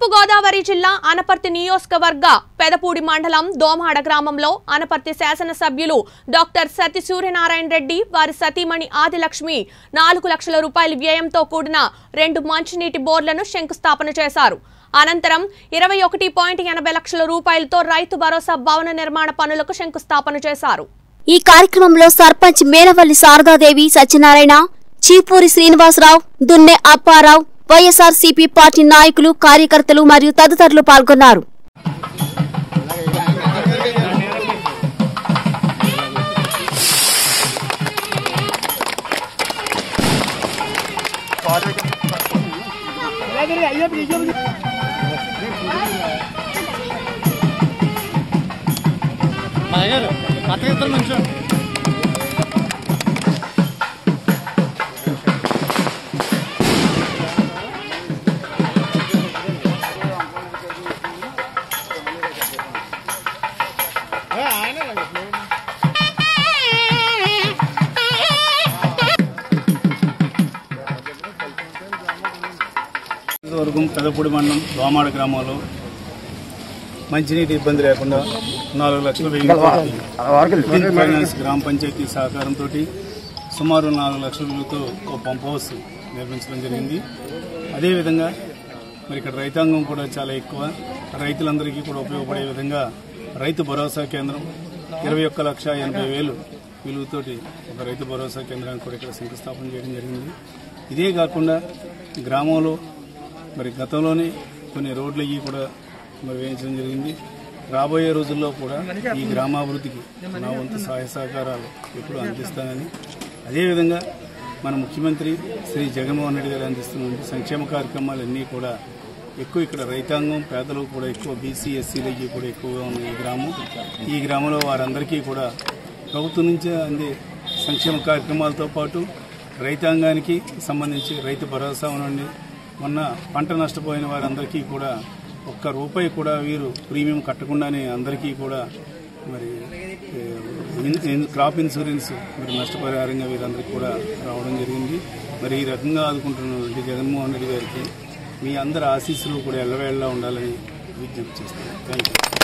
తూర్పు గోదావరి జిల్లా అనపర్తి నియోజకవర్గ పెదపూడి మండలం దోమాడ గ్రామంలో అనపర్తి శాసనసభ్యులు డాక్టర్ సతి సూర్యనారాయణ రెడ్డి వారి సతీమణి ఆదిలక్ష్మి నాలుగు లక్షల రూపాయల వ్యయంతో కూడిన రెండు మంచినీటి బోర్లను శంకుస్థాపన చేశారు అనంతరం ఇరవై ఒకటి పాయింట్ ఎనభై లక్షల రూపాయలతో రైతు భరోసా భవన నిర్మాణ పనులకు శంకుస్థాపన చేశారు ఈ కార్యక్రమంలో సర్పంచ్ మేనవల్లి శారదాదేవి సత్యనారాయణ చీపూరి శ్రీనివాసరావు దున్నె అప్పారావు వైఎస్ఆర్ సిపి పార్టీ నాయకులు కార్యకర్తలు మరియు తదితరులు పాల్గొన్నారు అయ్యారు కథ ఇద్దరు నుంచో వర్గం పెదపూడి మండలం దోమాడ గ్రామంలో మంచినీటి ఇబ్బంది లేకుండా నాలుగు లక్షల వెయ్యి ఫైనాన్స్ గ్రామ పంచాయతీ సహకారంతో సుమారు నాలుగు లక్షలతో ఒక పంప్ హౌస్ నిర్మించడం జరిగింది అదేవిధంగా మరి ఇక్కడ రైతాంగం కూడా చాలా ఎక్కువ రైతులందరికీ కూడా ఉపయోగపడే విధంగా రైతు భరోసా కేంద్రం ఇరవై ఒక్క లక్ష ఎనభై వేలు విలువతోటి ఒక రైతు భరోసా కేంద్రానికి కూడా ఇక్కడ శంకుస్థాపన చేయడం జరిగింది ఇదే కాకుండా గ్రామంలో మరి గతంలోనే కొన్ని రోడ్లు ఇవి కూడా మరి వేయించడం జరిగింది రాబోయే రోజుల్లో కూడా ఈ గ్రామాభివృద్ధికి నా వంతు సహాయ సహకారాలు ఎప్పుడు అందిస్తానని అదేవిధంగా మన ముఖ్యమంత్రి శ్రీ జగన్మోహన్ రెడ్డి గారు అందిస్తున్న సంక్షేమ కార్యక్రమాలన్నీ కూడా ఎక్కువ ఇక్కడ రైతాంగం పేదలు కూడా ఎక్కువ బీసీ ఎస్సీలకి కూడా ఎక్కువగా ఉన్న ఈ గ్రామం ఈ గ్రామంలో వారందరికీ కూడా ప్రభుత్వం నుంచి అందే సంక్షేమ కార్యక్రమాలతో పాటు రైతాంగానికి సంబంధించి రైతు భరోసా నుండి మొన్న పంట నష్టపోయిన వారందరికీ కూడా ఒక్క రూపాయి కూడా వీరు ప్రీమియం కట్టకుండానే అందరికీ కూడా మరి ఏ, ఇన్- ఇన్- క్రాప్ ఇన్సూరెన్స్ మరి నష్టపరిహారంగా వీరందరికీ కూడా రావడం జరిగింది మరి ఈ రకంగా ఆదుకుంటున్నటువంటి జగన్మోహన్ రెడ్డి గారికి మీ అందరి ఆశీస్సులు కూడా ఎల్లవేళలా ఉండాలని విజ్ఞప్తి చేస్తున్నాను థ్యాంక్ యూ